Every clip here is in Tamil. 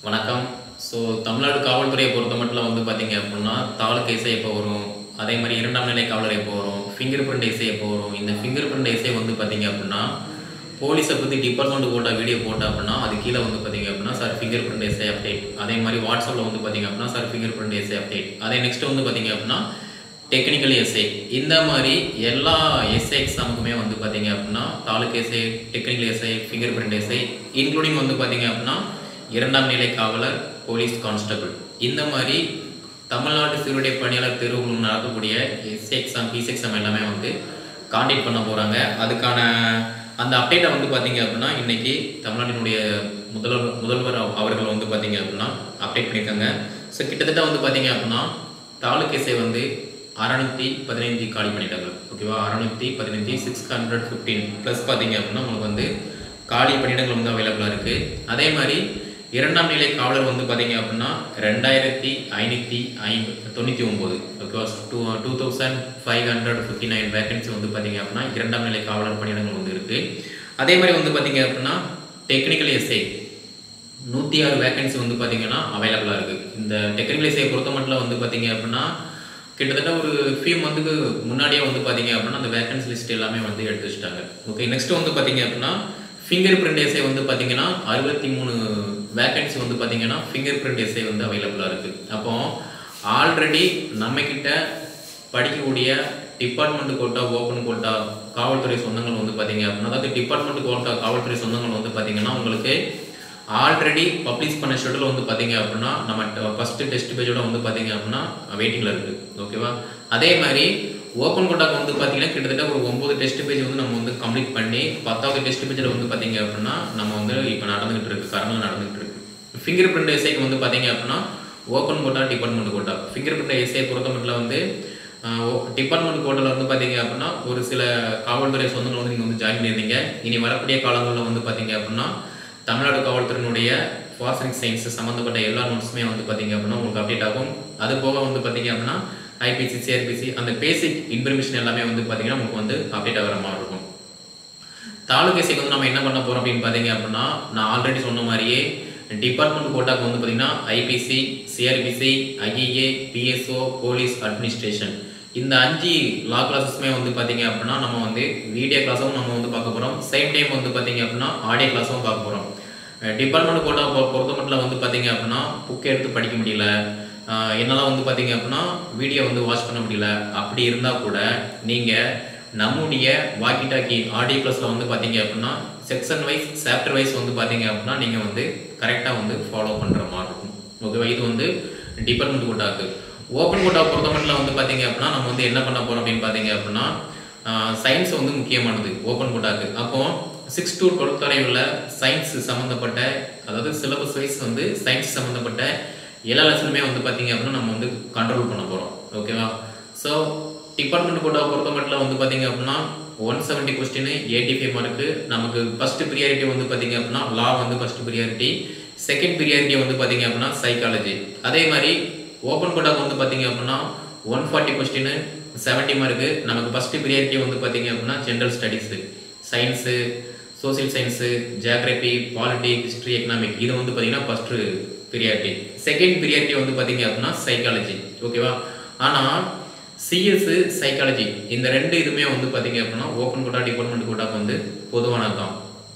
வணக்கம் ஸோ தமிழ்நாடு காவல்துறையை பொறுத்த மட்டும் வந்து பார்த்தீங்க அப்படின்னா தாலுக்கு இசை எப்போ வரும் அதே மாதிரி இரண்டாம் நிலை காவலர் எப்போ வரும் ஃபிங்கர் பிரிண்ட் இசை எப்போ வரும் இந்த ஃபிங்கர் பிரிண்ட் இசை வந்து பார்த்தீங்க அப்படின்னா போலீஸை பற்றி டிபார்ட்மெண்ட் போட்ட வீடியோ போட்ட அப்படின்னா அது கீழே வந்து பார்த்தீங்க அப்படின்னா sir fingerprint SI update அதே மாதிரி வாட்ஸ்அப்பில் வந்து பார்த்தீங்க அப்படின்னா sir fingerprint SI update அதே நெக்ஸ்ட் வந்து பார்த்தீங்க அப்படின்னா டெக்னிக்கல் எஸ்ஐ இந்த மாதிரி எல்லா எஸ்ஐ எக்ஸாமுக்குமே வந்து பார்த்தீங்க அப்படின்னா taluk SI technical SI fingerprint SI including வந்து பார்த்தீங்க அப்படின்னா இரண்டாம் நிலை காவலர் போலீஸ் கான்ஸ்டபிள் இந்த மாதிரி தமிழ்நாட்டு சிறுடைய பணியாளர் தேர்வுகள் நடக்கக்கூடிய எஸ்ஐ எக்ஸாம் பிசி எக்ஸாம் எல்லாமே வந்து காண்டக்ட் பண்ண போகிறாங்க அதுக்கான அந்த அப்டேட்டை வந்து பார்த்தீங்க அப்படின்னா இன்னைக்கு தமிழ்நாட்டினுடைய முதல்வர் முதல்வர் அவ- அவர்கள் வந்து பார்த்தீங்க அப்படின்னா அப்டேட் பண்ணியிருக்காங்க ஸோ கிட்டத்தட்ட வந்து பார்த்தீங்க அப்படின்னா தாலுக்கு எஸ்ஐ வந்து அறநூற்றி பதினைஞ்சு காலி பண்ணிட்டாங்க ஓகேவா அறநூற்றி பதினஞ்சு சிக்ஸ் ஹண்ட்ரட் ஃபிஃப்டீன் ப்ளஸ் பார்த்தீங்க அப்படின்னா உங்களுக்கு வந்து காலி பணியிடங்கள் வந்து அவைலபிளாக இருக்குது அதே மாதிரி இரண்டாம் நிலை காவலர் வந்து பார்த்தீங்க அப்படின்னா ரெண்டாயிரத்தி ஐநூற்றி ஐம்பது தொண்ணூற்றி ஒம்பது ஓகேவா two two thousand five hundred fifty nine vacancy வந்து பார்த்தீங்க அப்படின்னா இரண்டாம் நிலை காவலர் பணியிடங்கள் வந்து இருக்குது அதே மாதிரி வந்து பார்த்தீங்க அப்படின்னா டெக்னிக்கல் எஸ்ஐ நூற்றி ஆறு வேகன்சி வந்து பார்த்தீங்கன்னா அவைலபிளாக இருக்குது இந்த டெக்னிக்கல் எஸ்ஐ பொறுத்த மட்டும் வந்து பார்த்தீங்க அப்படின்னா கிட்டத்தட்ட ஒரு ஃபியூ மந்த்துக்கு முன்னாடியே வந்து பார்த்தீங்க அப்படின்னா அந்த வேகன்சி லிஸ்ட் எல்லாமே வந்து எடுத்து வச்சுட்டாங்க ஓகே நெக்ஸ்ட் வந்து பார்த்தீங்க அப்படின்னா ஃபிங்கர் பிரிண்ட் எஸ்ஐ வந்து பார்த்தீங்கன்னா அறுபத்தி மூணு வேகன்சி வந்து பார்த்தீங்கன்னா ஃபிங்கர் பிரிண்ட் எஸ்ஐ வந்து அவைலபிளாக இருக்குது அப்போ ஆல்ரெடி நம்மக்கிட்ட படிக்கக்கூடிய டிபார்ட்மெண்ட் கோட்டா ஓப்பன் கோட்டா காவல்துறை சொந்தங்கள் வந்து பார்த்தீங்க அப்படின்னா அதாவது டிபார்ட்மெண்ட் கோட்டா காவல்துறை சொந்தங்கள் வந்து பார்த்தீங்கன்னா உங்களுக்கு ஆல்ரெடி பப்ளிஷ் பண்ண ஷெடியூல் வந்து பார்த்தீங்க அப்படின்னா நம்ம ஃபஸ்ட்டு டெஸ்ட் பேஜோட வந்து பார்த்தீங்க அப்படின்னா வெயிட்டிங்கில் இருக்குது ஓகேவா அதே மாதிரி ஓப்பன் கோட்டாக்கு வந்து பார்த்தீங்கன்னா கிட்டத்தட்ட ஒரு ஒம்பது டெஸ்ட் பேஜ் வந்து நம்ம வந்து கம்ப்ளீட் பண்ணி பத்தாவது டெஸ்ட் பேஜில் வந்து பார்த்தீங்க அப்படின்னா நம்ம வந்து இப்போ நடந்துகிட்டு இருக்கு கரண்டில் நடந்துகிட்டு இருக்கு ஃபிங்கர் பிரிண்ட் எஸ்ஐக்கு வந்து பார்த்தீங்க அப்படின்னா open quota department quota fingerprint SI பொறுத்த மட்டும் வந்து டிபார்ட்மெண்ட் கோட்டாவில் வந்து பார்த்தீங்க அப்படின்னா ஒரு சில காவல்துறை சொந்தங்கள் வந்து நீங்கள் வந்து ஜாயின் பண்ணியிருந்தீங்க இனி வரக்கூடிய காலங்களில் வந்து பார்த்தீங்க அப்படின்னா தமிழ்நாடு காவல்துறையினுடைய ஃபாரன்சிக் சயின்ஸ் சம்மந்தப்பட்ட எல்லா நோட்ஸுமே வந்து பார்த்தீங்க அப்படின்னா உங்களுக்கு அப்டேட் ஆகும் அது போக வந்து பார்த்தீங்க அப்படின்னா ஐபிசி சிஆர்பிசி அந்த பேசிக் இன்ஃபர்மேஷன் எல்லாமே வந்து பார்த்தீங்கன்னா உங்களுக்கு வந்து அப்டேட் ஆகிற மாதிரி இருக்கும் தாலுக் எஸ்ஐக்கு வந்து நம்ம என்ன பண்ண போறோம் அப்படின்னு பார்த்தீங்க அப்படின்னா நான் ஆல்ரெடி சொன்ன மாதிரியே டிபார்ட்மெண்ட் கோட்டாக்கு வந்து பார்த்தீங்கன்னா IPC CrPC IAA PSO police administration இந்த அஞ்சு லா கிளாஸஸுமே வந்து பார்த்தீங்க அப்படின்னா நம்ம வந்து வீடியோ கிளாஸும் நம்ம வந்து பார்க்க போகிறோம் சேம் டைம் வந்து பார்த்தீங்க அப்படின்னா ஆடியோ கிளாஸும் பார்க்க போகிறோம் டிபார்ட்மெண்ட் கோட்டா பொ- பொறுத்த மட்டும் வந்து பார்த்தீங்க அப்படின்னா புக் எடுத்து படிக்க முடியல அஹ் என்னால் வந்து பார்த்தீங்க அப்படின்னா வீடியோ வந்து வாட்ச் பண்ண முடியல அப்படி இருந்தால் கூட நீங்கள் நம்முடைய வாக்கி டாக்கி ஆடியோ கிளாஸில் வந்து பார்த்தீங்க அப்படின்னா செக்ஷன் வைஸ் சாப்டர் வைஸ் வந்து பார்த்தீங்க அப்படின்னா நீங்கள் வந்து கரெக்டாக வந்து ஃபாலோ பண்ணுற மாதிரி இருக்கும் ஓகேவா இது வந்து டிபார்ட்மெண்ட் கோட்டாக்கு ஓப்பன் கோட்டா பொறுத்த மட்டும் வந்து பார்த்தீங்க அப்படின்னா நம்ம வந்து என்ன பண்ண போகிறோம் அப்படின்னு பார்த்தீங்க அப்படின்னா சயின்ஸ் வந்து முக்கியமானது ஓப்பன் கோட்டாக்கு அப்போ சிக்ஸ் டு டுவெல்த் வரை உள்ள சயின்ஸ் சம்மந்தப்பட்ட அதாவது சிலபஸ் வைஸ் வந்து சயின்ஸ் சம்மந்தப்பட்ட எல்லா லெசனுமே வந்து பார்த்தீங்க அப்படின்னா நம்ம வந்து கண்ட்ரோல் பண்ண போகிறோம் ஓகேவா ஸோ டிபார்ட்மெண்ட் கோட்டாவை பொறுத்த மட்டும் வந்து பார்த்தீங்க அப்படின்னா one seventy question eighty five mark நமக்கு ஃபர்ஸ்ட் ப்ரியாரிட்டி வந்து பார்த்தீங்க அப்படின்னா லா வந்து ஃபர்ஸ்ட் ப்ரியாரிட்டி செகண்ட் ப்ரியாரிட்டி வந்து பார்த்தீங்க அப்படின்னா சைக்காலஜி அதே மாதிரி ஓப்பன் கோட்டாக்கு வந்து பார்த்தீங்க அப்படின்னா one forty question seventy mark நமக்கு ஃபர்ஸ்ட் ப்ரியாரிட்டி வந்து பார்த்தீங்க அப்படின்னா general studies science social science geography polity history economic இது வந்து பார்த்தீங்கன்னா ஃபஸ்ட்டு ப்ரியாரிட்டி செகண்ட் ப்ரியாரிட்டி வந்து பார்த்தீங்க அப்படின்னா சைக்காலஜி ஓகேவா ஆனால் சிஎஸ் சைக்காலஜி இந்த ரெண்டு இதுவுமே வந்து பார்த்தீங்க அப்படின்னா ஓப்பன் கோட்டா டிபார்ட்மெண்ட் கோட்டாக்கு வந்து பொதுவானது தான்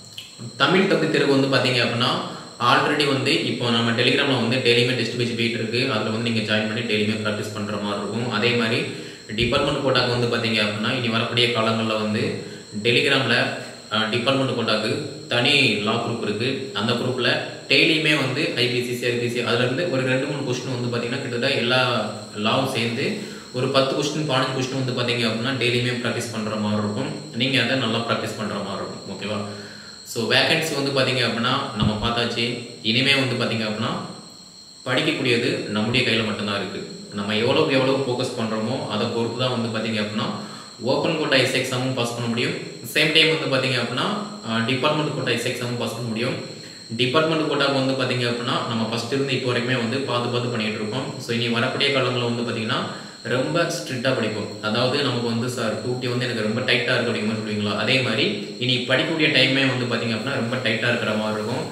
தமிழ் தகுதி தேர்வு வந்து பார்த்தீங்க அப்படின்னா ஆல்ரெடி வந்து இப்போ நம்ம டெலிகிராமில் வந்து டெய்லியுமே டெஸ்ட் பேஜ் போயிட்டு இருக்கு அதில் வந்து நீங்கள் ஜாயின் பண்ணி டெய்லியுமே ப்ராக்டிஸ் பண்ணுற மாதிரி இருக்கும் அதே மாதிரி டிபார்ட்மெண்ட் கோட்டாக்கு வந்து பார்த்தீங்க அப்படின்னா இனி வரக்கூடிய காலங்களில் வந்து டெலிகிராமில் டிபார்ட்மெண்ட் கோட்டாக்கு தனி லா குரூப் இருக்குது அந்த குரூப்பில் டெய்லியுமே வந்து ஐபிசி சிஆர்பிசி அதுலேருந்து ஒரு ரெண்டு மூணு கொஸ்டின் வந்து பார்த்தீங்கன்னா கிட்டத்தட்ட எல்லா லாவும் சேர்ந்து ஒரு பத்து கொஸ்டின் பதினஞ்சு கொஸ்டின் வந்து பார்த்தீங்க அப்படின்னா டெய்லியுமே ப்ராக்டிஸ் பண்ணுற மாதிரி இருக்கும் நீங்கள் அதை நல்லா ப்ராக்டிஸ் பண்ணுற மாதிரி இருக்கும் ஓகேவா ஸோ வேகன்சி வந்து பார்த்தீங்க அப்படின்னா நம்ம பார்த்தாச்சு இனிமே வந்து பார்த்தீங்க அப்படின்னா படிக்கக்கூடியது நம்முடைய கையில் மட்டும்தான் இருக்குது நம்ம எவ்வளோக்கு எவ்வளோ ஃபோக்கஸ் பண்ணுறோமோ அதை பொறுத்து தான் வந்து பார்த்தீங்க அப்படின்னா ஓப்பன் கோட்டா எஸ் எக்ஸாமும் பாஸ் பண்ண முடியும் சேம் டைம் வந்து பார்த்தீங்க அப்படின்னா டிபார்ட்மெண்ட் கோட்டா எஸ் எக்ஸாமும் பாஸ் பண்ண முடியும் டிபார்ட்மெண்ட் கோட்டாக்கு வந்து பார்த்தீங்க அப்படின்னா நம்ம ஃபர்ஸ்ட் இருந்து இப்போ வரைக்குமே வந்து பார்த்து பார்த்து பண்ணிட்டு இருக்கோம் ஸோ இனி வரக்கூடிய காலங்களில் வந்து பார்த்தீங்கன்னா ரொம்ப ஸ்ட்ரிக்டாக படிப்போம் அதாவது நமக்கு வந்து சார் டூட்டி வந்து எனக்கு ரொம்ப டைட்டாக இருக்கு அப்படிங்கிற மாதிரி சொல்லுவீங்களா அதே மாதிரி இனி படிக்கக்கூடிய டைமே வந்து பார்த்தீங்க அப்படின்னா ரொம்ப டைட்டாக இருக்கிற மாதிரி இருக்கும்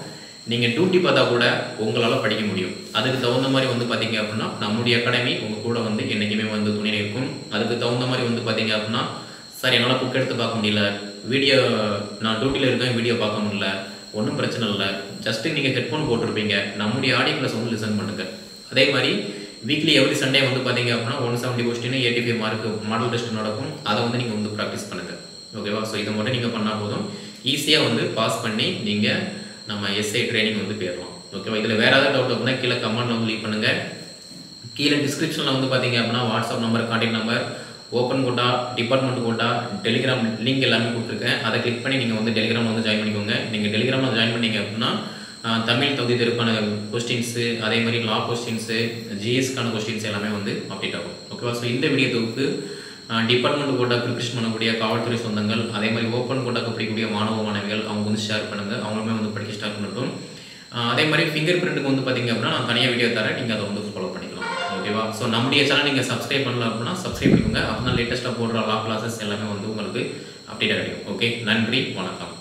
நீங்கள் டியூட்டி பார்த்தா கூட உங்களால் படிக்க முடியும் அதுக்கு தகுந்த மாதிரி வந்து பார்த்தீங்க அப்படின்னா நம்முடைய அகாடமி உங்கள் கூட வந்து என்றைக்குமே வந்து துணை இருக்கும் அதுக்கு தகுந்த மாதிரி வந்து பார்த்தீங்க அப்படின்னா சார் என்னால் புக் எடுத்து பார்க்க முடியல வீடியோ நான் டியூட்டியில் இருக்கேன் வீடியோ பார்க்க முடியல ஒன்றும் பிரச்சனை இல்லை ஜஸ்ட்டு நீங்கள் ஹெட்ஃபோன் போட்டிருப்பீங்க நம்முடைய ஆடியோ கிளாஸ் வந்து லிசன் பண்ணுங்க அதே மாதிரி வீக்லி எவ்ரி சண்டே வந்து பார்த்தீங்க அப்படின்னா one seventy question eighty five mark model test நடக்கும் அதை வந்து நீங்கள் வந்து ப்ராக்டிஸ் பண்ணுங்க ஓகேவா ஸோ இதை மட்டும் நீங்கள் பண்ணால் போதும் ஈஸியாக வந்து பாஸ் பண்ணி நீங்கள் நம்ம எஸ்ஐ ட்ரைனிங் வந்து போயிடலாம் ஓகேவா இதில் வேறு ஏதாவது டவுட் அப்படின்னா கீழே கமெண்ட்டில் வந்து லீவ் பண்ணுங்கள் கீழே டிஸ்கிரிப்ஷனில் வந்து பார்த்தீங்க அப்படின்னா WhatsApp number contact number open quota department quota Telegram link எல்லாமே கொடுத்துருக்கேன் அதை கிளிக் பண்ணி நீங்கள் வந்து டெலிகிராமில் வந்து ஜாயின் பண்ணிக்கோங்க நீங்கள் டெலிகிராமில் ஜாயின் பண்ணீங்க அப்படின்னா ஆஹ், தமிழ் தகுதி தேர்வுக்கான கொஸ்டின்ஸு அதே மாதிரி லா கொஸ்டின்ஸு ஜிஎஸ்க்கான கொஸ்டின்ஸ் எல்லாமே வந்து அப்டேட் ஆகும் ஓகேவா ஸோ இந்த வீடியோ தொகுப்பு டிபார்ட்மெண்ட் கோட்டா ப்ரிப்ரேஷன் பண்ணக்கூடிய காவல்துறை சொந்தங்கள் அதே மாதிரி ஓப்பன் கோட்டாக்கு படிக்கக்கூடிய மாணவ மாணவிகள் அவங்க வந்து ஷேர் பண்ணுங்கள் அவங்களுமே வந்து படிக்க ஸ்டார்ட் பண்ணட்டும் ஆஹ் அதே மாதிரி ஃபிங்கர் பிரிண்ட்டுக்கு வந்து பார்த்தீங்க அப்படின்னா நான் தனியாக வீடியோ தரேன் நீங்கள் அதை வந்து ஃபாலோ பண்ணிக்கலாம் ஓகேவா ஸோ நம்முடைய சேனல் நீங்கள் சப்ஸ்கிரைப் பண்ணல அப்படின்னா சப்ஸ்கிரைப் பண்ணிக்கோங்க அப்போ தான் லேட்டஸ்ட்டாக போடுற லா கிளாஸஸ் எல்லாமே வந்து உங்களுக்கு அப்டேட் கிடைக்கும் ஓகே நன்றி வணக்கம்